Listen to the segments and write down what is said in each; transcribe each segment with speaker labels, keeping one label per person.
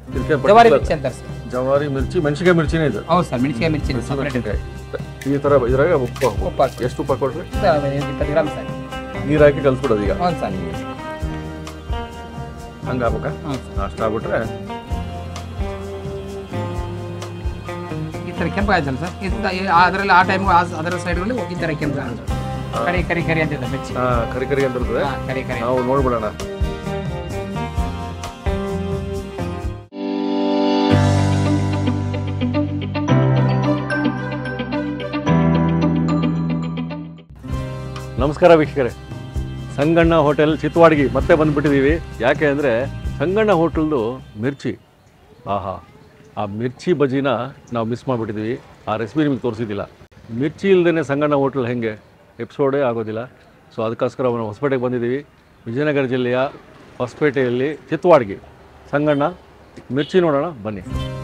Speaker 1: ಇದಕ್ಕೆ
Speaker 2: ಜವಾರಿ
Speaker 1: particular-
Speaker 2: ಮಿರ್ಚಿ ಅಂತಾರೆ ಸರ್
Speaker 1: ಜವಾರಿ ಮಿರ್ಚಿ ಮೆಣಸಿಕಾಯಿ ಮಿರ್ಚಿನೇ ಇದು
Speaker 2: ಹೌದು ಸರ್ ಮೆಣಸಿಕಾಯಿ ಮಿರ್ಚಿ ಸಪ್ರೇಟ್
Speaker 1: ಮೆಣಸಿನಕಾಯಿ ಈ ಥರ ಇದ್ರಾಗ ಉಪ್ಪು
Speaker 2: ಉಪ್ಪು ಹಾಕಿ
Speaker 1: ಎಷ್ಟು ಉಪ್ಪು ಹಾಕೊಡ್ರಿ
Speaker 2: ಇಪ್ಪತ್ತು ಗ್ರಾಮ್ ಸರ್
Speaker 1: ನೀರು ಹಾಕಿ ಕಲ್ಸ್ಬಿಡೋದು ಈಗ
Speaker 2: ಹ್ಞೂ ಸರ್
Speaker 1: ಹಂಗೆ ಆಗ್ಬೇಕಾ
Speaker 2: ಹ್ಞೂ ಸರ್
Speaker 1: ಅಷ್ಟು ಆಗ್ಬಿಟ್ರೆ
Speaker 2: ಈ ಥರ ಕೆಂಪು ಆಯ್ತಲ್ಲ ಸರ್ ಇದು ಅದರಲ್ಲಿ ಆ ಟೈಮ್ಗೆ ಅದರ ಸೈಡ್ಗಳಲ್ಲಿ ಈ ಥರ ಕೆಂಪು ಆಗುತ್ತೆ. ಕರಿ ಕರಿ ಕರಿ ಅಂತಿದೆ ಮಿರ್ಚಿ
Speaker 1: ಹಾ ಕರಿ ಕರಿ ಅಂತ ಇರ್ತದೆ
Speaker 2: ಹಾಂ ಕರಿ ಕರಿ
Speaker 1: ನಾವು ನೋಡ್ಬಿಡೋಣ ನಮಸ್ಕಾರ ವೀಕ್ಷಕರೇ ಸಂಗಣ್ಣ ಹೋಟೆಲ್ ಚಿತ್ತವಾಡ್ಗಿ ಮತ್ತೆ ಬಂದ್ಬಿಟ್ಟಿದ್ದೀವಿ ಯಾಕೆ ಅಂದರೆ ಸಂಗಣ್ಣ ಹೋಟೆಲ್ದು ಮಿರ್ಚಿ ಆಹಾ ಆ ಮಿರ್ಚಿ ಬಜಿನ ನಾವು ಮಿಸ್ ಮಾಡಿಬಿಟ್ಟಿದ್ದೀವಿ ಆ ರೆಸಿಪಿ ನಿಮಗೆ ತೋರಿಸಿದ್ದಿಲ್ಲ ಮಿರ್ಚಿ ಇಲ್ಲದೇ ಸಂಗಣ್ಣ ಹೋಟೆಲ್ ಹೇಗೆ ಎಪಿಸೋಡೇ ಆಗೋದಿಲ್ಲ ಸೊ ಅದಕ್ಕೋಸ್ಕರ ನಾವು ಹೊಸಪೇಟೆಗೆ ಬಂದಿದ್ದೀವಿ ವಿಜಯನಗರ ಜಿಲ್ಲೆಯ ಹೊಸಪೇಟೆಯಲ್ಲಿ ಚಿತ್ತವಾಡ್ಗಿ ಸಂಗಣ್ಣ ಮಿರ್ಚಿ ನೋಡೋಣ ಬನ್ನಿ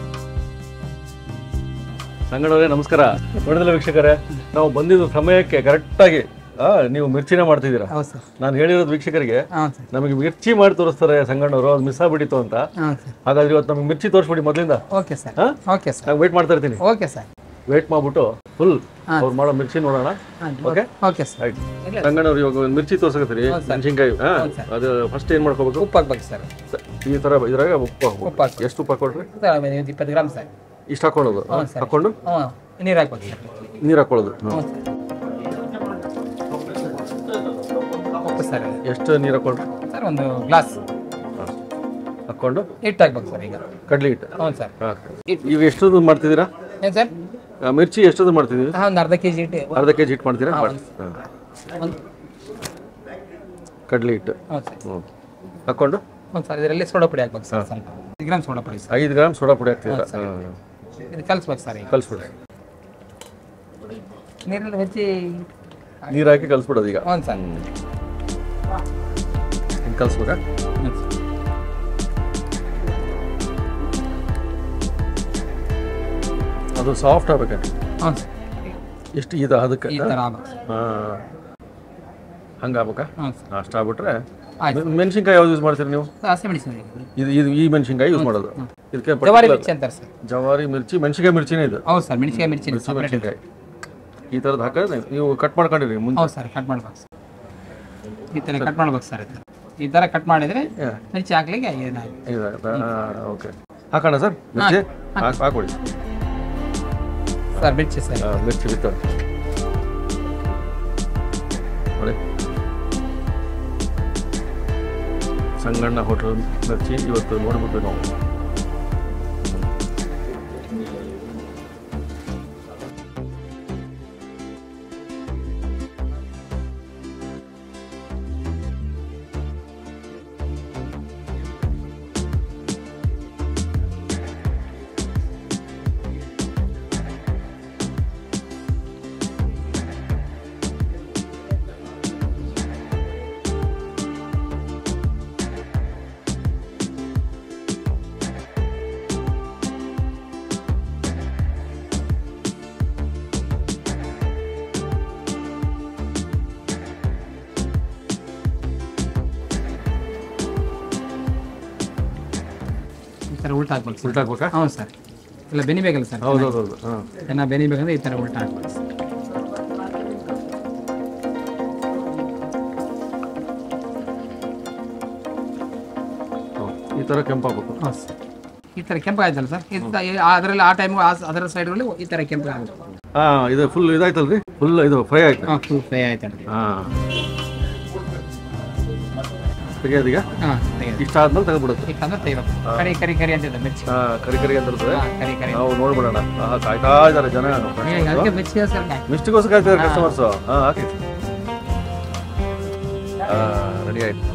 Speaker 1: ಸಂಗಣ್ಣವರೇ ನಮಸ್ಕಾರ ನೋಡಿದಿಲ್ಲ ವೀಕ್ಷಕರೇ ನಾವು ಬಂದಿದ್ದು ಸಮಯಕ್ಕೆ ಕರೆಕ್ಟಾಗಿ ನೀವು ಮಿರ್ಚಿನೇ ಮಾಡ್ತಿದ್ದೀರಾ
Speaker 2: ಹೌದು ಸರ್
Speaker 1: ನಾನು ಹೇಳಿರೋದು ವೀಕ್ಷಕರಿಗೆ
Speaker 2: ಹಾಂ ಸರ್
Speaker 1: ನಮಗೆ ಮಿರ್ಚಿ ಮಾಡಿ ತೋರಿಸ್ತಾರೆ ಸಂಗಣ್ಣವರು ಅದು ಮಿಸ್ ಆಗ್ಬಿಟ್ಟಿತ್ತು ಅಂತ
Speaker 2: ಹಾಂ ಸರ್
Speaker 1: ಹಾಗಾದ್ರೆ ಇವತ್ತು ನಮಗೆ ಮಿರ್ಚಿ ತೋರಿಸ್ಬಿಡಿ ಮೊದಲಿಂದ
Speaker 2: ಓಕೆ ಸರ್
Speaker 1: ಹಾ?
Speaker 2: ಓಕೆ ಸರ್
Speaker 1: ನಾನು ವೇಟ್ ಮಾಡ್ತಾ ಇರ್ತೀನಿ
Speaker 2: ಓಕೆ ಸರ್
Speaker 1: ವೇಟ್ ಮಾಡ್ಬಿಟ್ಟು ಫುಲ್
Speaker 2: ಹಾ.
Speaker 1: ಅವ್ರು ಮಾಡೋ ಮಿರ್ಚಿ ನೋಡೋಣ ಓಕೆ
Speaker 2: ಓಕೆ ಸರ್
Speaker 1: ಆಯ್ತು ಸಂಗಣ್ಣವ್ರು ಇವಾಗ ಒಂದು ಮಿರ್ಚಿ ತೋರ್ಸಕತ್ತೀರಿ
Speaker 2: ಹೌದು ಸರ್.
Speaker 1: ಮೆಣಸಿನ್ಕಾಯಿ ಹಾ
Speaker 2: ಹೌದು ಸರ್.
Speaker 1: ಅದು ಫಸ್ಟ್ ಏನು ಮಾಡ್ಕೋಬೇಕು
Speaker 2: ಉಪ್ಪು ಹಾಕ್ಬೇಕು ಸರ್
Speaker 1: ಈ ಥರ ಇದ್ರಾಗ ಉಪ್ಪು
Speaker 2: ಉಪ್ಪು ಹಾಕಿ
Speaker 1: ಎಷ್ಟು ಉಪ್ಪು ಹಾಕೊಳ್ರಿ
Speaker 2: ಸರ್ ಇಪ್ಪತ್ತು ಗ್ರಾಮ್ ಸರ್
Speaker 1: ಇಷ್ಟು ಹಾಕೊಳ್ಳೋದು
Speaker 2: ಹೌದು ಸರ್.
Speaker 1: ಹಾಕೊಂಡು
Speaker 2: ಹ್ಞೂ ನೀರು ಹಾಕ್ಬೇಕು ಸರ್
Speaker 1: ನೀರು ಹಾಕೊಳ್ಳೋದು ಹ್ಮ್.
Speaker 2: ಹ್ಞೂ ಸರ್ ಉಪ್ಪು ಸರ್
Speaker 1: ಎಷ್ಟು ನೀರು ಹಾಕೊಳ್ರಿ
Speaker 2: ಸರ್ ಒಂದು ಗ್ಲಾಸ್
Speaker 1: ಹಾ. ಹಾಕೊಂಡು
Speaker 2: ಹಿಟ್ಟು ಹಾಕ್ಬೇಕು ಸರ್ ಈಗ
Speaker 1: ಕಡ್ಲಿ ಹಿಟ್ಟು
Speaker 2: ಹ್ಞೂ ಸರ್
Speaker 1: ಹಾಂ ಈಗ ಎಷ್ಟೊಂದು ಮಾಡ್ತಿದ್ದೀರಾ
Speaker 2: ಏನು ಸರ್
Speaker 1: ಆ, ಮಿರ್ಚಿ ಎಷ್ಟೊಂದು ಮಾಡ್ತಿದ್ದೀವಿ
Speaker 2: ಹಾಂ ಒಂದು ಅರ್ಧ ಕೆ ಜಿ ಹಿಟ್ಟು
Speaker 1: ಅರ್ಧ ಕೆ ಜಿ ಹಿಟ್ಟು ಮಾಡ್ತೀರಾ ಮಾಡಿ ಹಾಂ
Speaker 2: ಒಂದು
Speaker 1: ಕಡ್ಲಿ ಹಿಟ್ಟು
Speaker 2: ಹ್ಞೂ ಸರ್
Speaker 1: ಹ್ಞೂ ಹಾಕ್ಕೊಂಡು
Speaker 2: ಹ್ಞೂ ಸರ್ ಇದರಲ್ಲಿ ಸೋಡಾ ಪುಡಿ ಹಾಕ್ಬೇಕು ಸರ್ ಸ್ವಲ್ಪ ಐದು ಗ್ರಾಮ್ ಸೋಡಾ ಪುಡಿ ಸರ್
Speaker 1: ಐದು ಗ್ರಾಮ್ ಸೋಡಾ ಪುಡಿ ಹಾಕ್ತಿದ್ದೀರಾ ಹಾಂ
Speaker 2: ಇದು ಕಲಿಸ್ಬೇಕು ಸರ್ ಈಗ
Speaker 1: ಕಲಿಸ್ಬಿಡಿ
Speaker 2: ನೀರಲ್ಲಿ ಹೆಚ್ಚಿ
Speaker 1: ನೀರು ಹಾಕಿ ಕಲಿಸ್ಬಿಡೋದು ಈಗ
Speaker 2: ಹ್ಞೂ ಸರ್
Speaker 1: ಹಿಂಗೆ ಕಲಿಸ್ಬೇಕಾ
Speaker 2: ಹ್ಞೂ ಸರ್
Speaker 1: ಅದು ಸಾಫ್ಟ್ ಆಗ್ಬೇಕಂತ
Speaker 2: ಹ್ಞೂ ಸರ್
Speaker 1: ಎಷ್ಟು ಇದು ಅದಕ್ಕೆ
Speaker 2: ಈ ಥರ ಆಗ್ಬೇಕು ಸರ್
Speaker 1: ಹಾಂ ಹಂಗೆ ಆಗ್ಬೇಕಾ
Speaker 2: ಹ್ಞೂ ಸರ್
Speaker 1: ಅಷ್ಟು ಆಗ್ಬಿಟ್ರೆ
Speaker 2: ಆಯ್ತು
Speaker 1: ಮೆಣಸಿನ್ಕಾಯಿ ಯಾವ್ದು ಯೂಸ್ ಮಾಡ್ತೀರಿ ನೀವು
Speaker 2: ಹಸಿ ಮೆಣಸಿನ
Speaker 1: ಇದು ಇದು ಈ ಮೆಣಸಿನ್ಕಾಯಿ ಯೂಸ್ ಮಾಡೋದು ಇದಕ್ಕೆ
Speaker 2: ಜವಾರಿ
Speaker 1: particular-
Speaker 2: ಮಿರ್ಚಿ ಅಂತಾರೆ ಸರ್
Speaker 1: ಜವಾರಿ ಮಿರ್ಚಿ ಮೆಣಸಿನ್ಕಾಯಿ ಮಿರ್ಚಿನೇ ಇದು
Speaker 2: ಹೌದು ಸರ್ ಮೆಣಸಿಕಾಯಿ ಮಿರ್ಚಿ
Speaker 1: ಮಿರ್ಚಿ
Speaker 2: ಸಪ್ರೇಟ್
Speaker 1: ಮೆಣಸಿನ್ಕಾಯಿ ಈ ಥರದ್ದು ಹಾಕಿದ್ರೆ ನೀವು ಕಟ್ ಮಾಡ್ಕೊಂಡಿರಿ ಮುಂಚೆ
Speaker 2: ಹೌದು ಸರ್ ಕಟ್ ಮಾಡ್ಬೇಕು ಸರ್ ಈ ಥರ ಕಟ್ ಮಾಡ್ಬೇಕು ಸರ್ ಇದು ಈ ಥರ ಕಟ್ ಮಾಡಿದರೆ
Speaker 1: Yeah.
Speaker 2: ಮಿರ್ಚಿ ಹಾಕ್ಲಿಕ್ಕೆ ಏನಾಗುತ್ತೆ
Speaker 1: ಓಕೆ ಹಾಕೋಣ ಸರ್ ಮಿರ್ಚಿ ಹಾಕ್- ಹಾಕೊಳ್ಳಿ
Speaker 2: ಸರ್ ಮಿರ್ಚಿ ಸರ್
Speaker 1: ಆ, ಮಿರ್ಚಿ ಬಿತ್ತ ನೋಡಿ ಸಂಗಣ್ಣ ಹೋಟೆಲ್ ಮಿರ್ಚಿ ಇವತ್ತು ನೋಡ್ಬಿಟ್ಟು ನಾವು
Speaker 2: ಈ ಥರ ಉಲ್ಟಾ ಹಾಕ್ಬೇಕು ಸರ್
Speaker 1: ಉಲ್ಟಾ ಹಾಕ್ಬೇಕಾ
Speaker 2: ಹೌದು ಸರ್ ಇಲ್ಲ ಬೆನಿಬೇಕಲ್ಲ ಸರ್
Speaker 1: ಹೌದು ಹೌದು ಹೌದು ಹಾಂ
Speaker 2: ಚೆನ್ನಾಗಿ ಬೆನಿಬೇಕಂದ್ರೆ ಈ ಥರ ಉಲ್ಟಾ ಹಾಕ್ಬೇಕು ಸರ್
Speaker 1: ಈ ಥರ ಕೆಂಪಾಗಬೇಕು
Speaker 2: ಹೌದು ಸರ್ ಈ ಥರ ಕೆಂಪು ಆಯ್ತಲ್ಲ ಸರ್ ಇದು ಅದರಲ್ಲಿ ಆ ಟೈಮ್ಗೆ ಅದರ ಸೈಡ್ಗಳಲ್ಲಿ ಈ ಥರ ಕೆಂಪು ಆಗುತ್ತೆ
Speaker 1: ಹಾಂ ಇದು ಫುಲ್ ಇದಾಯ್ತಲ್ರಿ ಫುಲ್ ಇದು ಫ್ರೈ ಆಯ್ತು
Speaker 2: ಹಾಂ ಫುಲ್ ಫ್ರೈ ಆಯ್ತು
Speaker 1: ಹಾಂ ತೆಗಿಯೋದೀಗ
Speaker 2: ಹಾಂ ತೆಗೆದು
Speaker 1: ಇಷ್ಟ ಆದ್ಮೇಲೆ ತೆಗೆದ್ಬಿಡುತ್ತೆ
Speaker 2: ಇಕ್ಕಂದ್ರೆ ತೆಗಿಬೇಕು ಕರಿ ಕರಿ ಕರಿ ಅಂತಿದೆ ಮಿರ್ಚಿ
Speaker 1: ಹಾಂ ಕರಿ ಕರಿ ಅಂತ ಇರ್ತದೆ
Speaker 2: ಹಾಂ ಕರಿ ಕರಿ
Speaker 1: ನಾವು ನೋಡ್ಬಿಡೋಣ ಆಹಾ, ಕಾಯ್ತಾ ಇದ್ದಾರೆ ಜನ
Speaker 2: ಏ, ಅದಕ್ಕೆ ಮಿರ್ಚಿ ಸರ್
Speaker 1: ಮಿಸ್ಟಿಗೋಸ್ಕರ ಕಾಯ್ತಾರೆ ಕಸ್ಟಮರ್ಸು ಹಾಂ ಹಾಕಿ ರೆಡಿ ಆಯ್ತು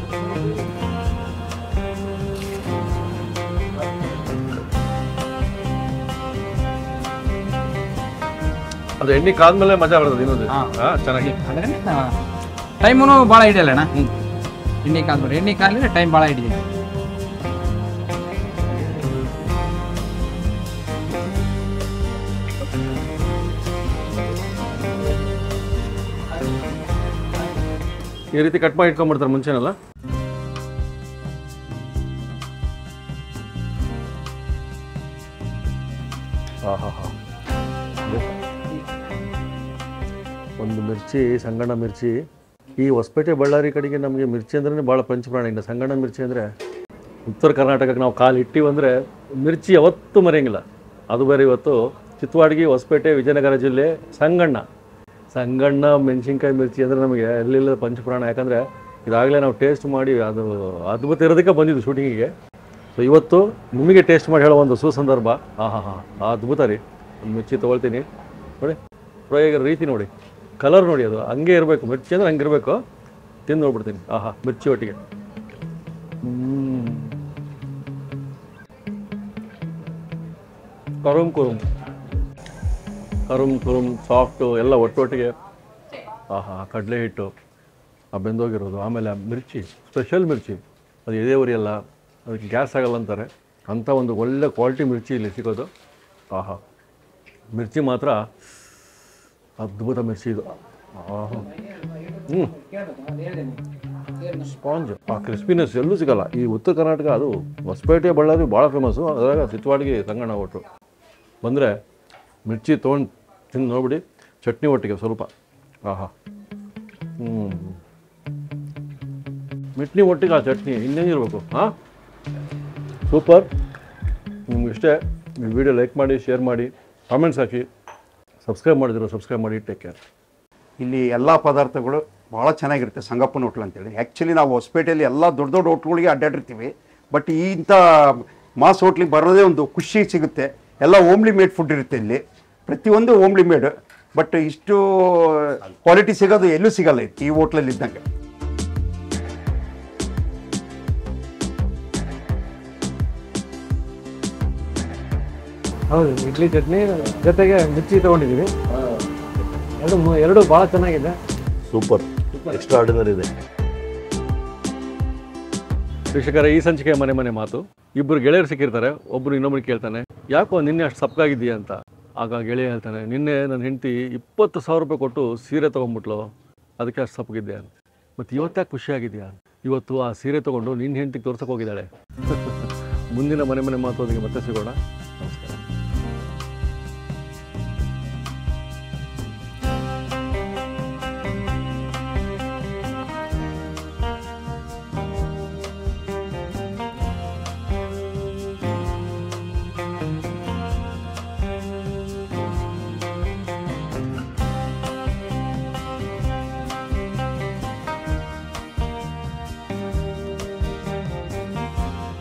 Speaker 1: ಅದು ಎಣ್ಣೆ ಕಾದ್ಮೇಲೆ ಮಜಾ ಬರ್ತದೆ ಇನ್ನೊಂದು
Speaker 2: ಹಾ.
Speaker 1: ಹಾಂ ಚೆನ್ನಾಗಿ
Speaker 2: ಅಂದ್ರೆ ಟೈಮೂ ಭಾಳ ಹಿಡಿಯಲ್ಲ ಅಣ್ಣ ಎಣ್ಣೆ ಕಾದ್ಬಿಡ್ರಿ ಎಣ್ಣೆ ಕಾಲಿದ್ರೆ ಟೈಮ್ ಭಾಳ ಹಿಡಿದಿದೆ
Speaker 1: ಈ ರೀತಿ ಕಟ್ ಮಾಡಿ ಇಟ್ಕೊಂಡ್ಬಿಡ್ತಾರೆ ಮುಂಚೆನಲ್ಲ ಹಾಂ ಹಾಂ ಹಾಂ ಒಂದು ಮಿರ್ಚಿ ಸಂಗಣ್ಣ ಮಿರ್ಚಿ ಈ ಹೊಸಪೇಟೆ ಬಳ್ಳಾರಿ ಕಡೆಗೆ ನಮಗೆ ಮಿರ್ಚಿ ಅಂದ್ರೆ ಭಾಳ ಪಂಚಪ್ರಾಣ ಇನ್ನು ಸಂಗಣ್ಣ ಮಿರ್ಚಿ ಅಂದರೆ ಉತ್ತರ ಕರ್ನಾಟಕಕ್ಕೆ ನಾವು ಕಾಲು ಇಟ್ಟಿವಿ ಅಂದರೆ ಮಿರ್ಚಿ ಯಾವತ್ತೂ ಮರೆಯಂಗಿಲ್ಲ ಅದು ಬೇರೆ ಇವತ್ತು ಚಿತ್ತವಾಡ್ಗಿ ಹೊಸಪೇಟೆ ವಿಜಯನಗರ ಜಿಲ್ಲೆ ಸಂಗಣ್ಣ ಸಂಗಣ್ಣ ಮೆಣಸಿನ್ಕಾಯಿ ಮಿರ್ಚಿ ಅಂದರೆ ನಮಗೆ ಎಲ್ಲಿಲ್ಲ ಪಂಚಪ್ರಾಣ ಯಾಕಂದರೆ ಇದಾಗಲೇ ನಾವು ಟೇಸ್ಟ್ ಮಾಡಿ ಅದು ಅದ್ಭುತ ಇರೋದಕ್ಕೆ ಬಂದಿದ್ದು ಶೂಟಿಂಗಿಗೆ ಸೊ ಇವತ್ತು ನಿಮಗೆ ಟೇಸ್ಟ್ ಮಾಡಿ ಹೇಳೋ ಒಂದು ಸುಸಂದರ್ಭ ಹಾಂ ಹಾಂ ಹಾಂ ಅದ್ಭುತ ರೀ ಒಂದು ಮಿರ್ಚಿ ತೊಗೊಳ್ತೀನಿ ನೋಡಿ ಪ್ರಯೋಗ ರೀತಿ ನೋಡಿ ಕಲರ್ ನೋಡಿ ಅದು ಹಂಗೆ ಇರಬೇಕು ಮಿರ್ಚಿ ಅಂದ್ರೆ ಹಂಗೆ ಇರಬೇಕು ತಿಂದು ನೋಡ್ಬಿಡ್ತೀನಿ ಆಹಾ ಮಿರ್ಚಿ ಒಟ್ಟಿಗೆ ಹ್ಮ್. ಕರುಮ್ ಕುರುಮ್ ಕರುಮ್ ಕುರುಮ್ ಸಾಫ್ಟು ಎಲ್ಲ ಒಟ್ಟೊಟ್ಟಿಗೆ ಆಹಾ ಕಡಲೆ ಹಿಟ್ಟು ಆ ಬೆಂದೋಗಿರೋದು ಆಮೇಲೆ ಆ ಮಿರ್ಚಿ ಸ್ಪೆಷಲ್ ಮಿರ್ಚಿ ಅದು ಎದೆ ಉರಿಯಲ್ಲ ಅದಕ್ಕೆ ಗ್ಯಾಸ್ ಆಗಲ್ಲ ಅಂತಾರೆ ಅಂಥ ಒಂದು ಒಳ್ಳೆ ಕ್ವಾಲಿಟಿ ಮಿರ್ಚಿ ಇಲ್ಲಿ ಸಿಗೋದು ಆಹಾ ಮಿರ್ಚಿ ಮಾತ್ರ ಅದ್ಭುತ ಮಿರ್ಚಿ ಇದು ಆಹಾ ಹ್ಞೂ ಸ್ಪಾಂಜ್ ಆ ಕ್ರಿಸ್ಪಿನೆಸ್ ಎಲ್ಲೂ ಸಿಗಲ್ಲ ಈ ಉತ್ತರ ಕರ್ನಾಟಕ ಅದು ಹೊಸಪೇಟೆ ಬಳ್ಳಾರಿ ಭಾಳ ಫೇಮಸ್ಸು ಅದ್ರಾಗ ಚಿತ್ತವಾಡಿಗೆ ಸಂಗಣ್ಣ ಒಟ್ಟು ಬಂದರೆ ಮಿರ್ಚಿ ತೊಗೊಂಡು ತಿಂದು ನೋಡ್ಬಿಡಿ ಚಟ್ನಿ ಒಟ್ಟಿಗೆ ಸ್ವಲ್ಪ ಆಹಾ ಹ್ಞೂ ಮಿಟ್ನಿ ಒಟ್ಟಿಗೆ ಆ ಚಟ್ನಿ ಇನ್ನೇನಿರಬೇಕು ಹಾಂ ಸೂಪರ್ ನಿಮ್ಗೆ ಇಷ್ಟೇ ಈ ವಿಡಿಯೋ ಲೈಕ್ ಮಾಡಿ ಶೇರ್ ಮಾಡಿ ಕಾಮೆಂಟ್ಸ್ ಹಾಕಿ ಸಬ್ಸ್ಕ್ರೈಬ್ ಮಾಡಿದ್ರು ಸಬ್ಸ್ಕ್ರೈಬ್ ಮಾಡಿ ಟೇಕ್ ಕೇರ್
Speaker 3: ಇಲ್ಲಿ ಎಲ್ಲ ಪದಾರ್ಥಗಳು ಭಾಳ ಚೆನ್ನಾಗಿರುತ್ತೆ ಸಂಗಪ್ಪನ ಹೋಟ್ಲ್ ಅಂತೇಳಿ ಆ್ಯಕ್ಚುಲಿ ನಾವು ಹೊಸಪೇಟೆಯಲ್ಲಿ ಎಲ್ಲ ದೊಡ್ಡ ದೊಡ್ಡ ಹೋಟ್ಲ್ಗಳಿಗೆ ಅಡ್ಡಾಡಿರ್ತೀವಿ ಬಟ್ ಈ ಇಂಥ ಮಾಸ್ ಹೋಟ್ಲಿಗೆ ಬರೋದೇ ಒಂದು ಖುಷಿ ಸಿಗುತ್ತೆ ಎಲ್ಲ ಓಮ್ಲಿ ಮೇಡ್ ಫುಡ್ ಇರುತ್ತೆ ಇಲ್ಲಿ ಪ್ರತಿಯೊಂದು ಓಮ್ಲಿ ಮೇಡ್ ಬಟ್ ಇಷ್ಟು ಕ್ವಾಲಿಟಿ ಸಿಗೋದು ಎಲ್ಲೂ ಸಿಗಲ್ಲ ಇದು ಈ ಹೋಟ್ಲಲ್ಲಿ ಇದ್ದಂಗೆ
Speaker 4: ಹೌದು ಇಡ್ಲಿ ಚಟ್ನಿ ಜೊತೆಗೆ ಮಿರ್ಚಿ ತಗೊಂಡಿದ್ದೀವಿ ಎರಡು ಮೂ- ಎರಡು ಭಾಳ ಚೆನ್ನಾಗಿದೆ
Speaker 1: ಸೂಪರ್ ಎಕ್ಸ್ಟ್ರಾ ಆರ್ಡಿನರಿ ಇದೆ ವೀಕ್ಷಕರ ಈ ಸಂಚಿಕೆ ಮನೆ ಮನೆ ಮಾತು ಇಬ್ಬರು ಗೆಳೆಯರು ಸಿಕ್ಕಿರ್ತಾರೆ ಒಬ್ಬರು ಇನ್ನೊಬ್ರು ಕೇಳ್ತಾನೆ ಯಾಕೋ ನಿನ್ನೆ ಅಷ್ಟು ಸಪ್ಪಗಾಗಿದ್ದೀಯ ಅಂತ ಆಗ ಗೆಳೆಯ ಹೇಳ್ತಾನೆ ನಿನ್ನೆ ನನ್ನ ಹೆಂಡತಿ ಇಪ್ಪತ್ತು ಸಾವಿರ ರೂಪಾಯಿ ಕೊಟ್ಟು ಸೀರೆ ತೊಗೊಂಡ್ಬಿಟ್ಲು ಅದಕ್ಕೆ ಅಷ್ಟು ಸಪ್ಪಗಿದ್ದೆ ಅಂತ ಮತ್ತು ಇವತ್ತಾಕೆ ಖುಷಿಯಾಗಿದೆಯಾ ಇವತ್ತು ಆ ಸೀರೆ ತೊಗೊಂಡು ನಿನ್ನ ಹೆಂಡತಿಗೆ ತೋರ್ಸಕ್ಕೆ ಹೋಗಿದ್ದಾಳೆ ಮುಂದಿನ ಮನೆ ಮನೆ ಮಾತೋದಿಗೆ ಮತ್ತೆ ಸಿಗೋಣ ನಮಸ್ಕಾರ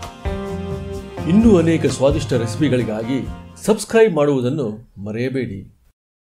Speaker 5: ಇನ್ನೂ ಅನೇಕ ಸ್ವಾದಿಷ್ಟ ರೆಸಿಪಿಗಳಿಗಾಗಿ ಸಬ್ಸ್ಕ್ರೈಬ್ ಮಾಡುವುದನ್ನು ಮರೆಯಬೇಡಿ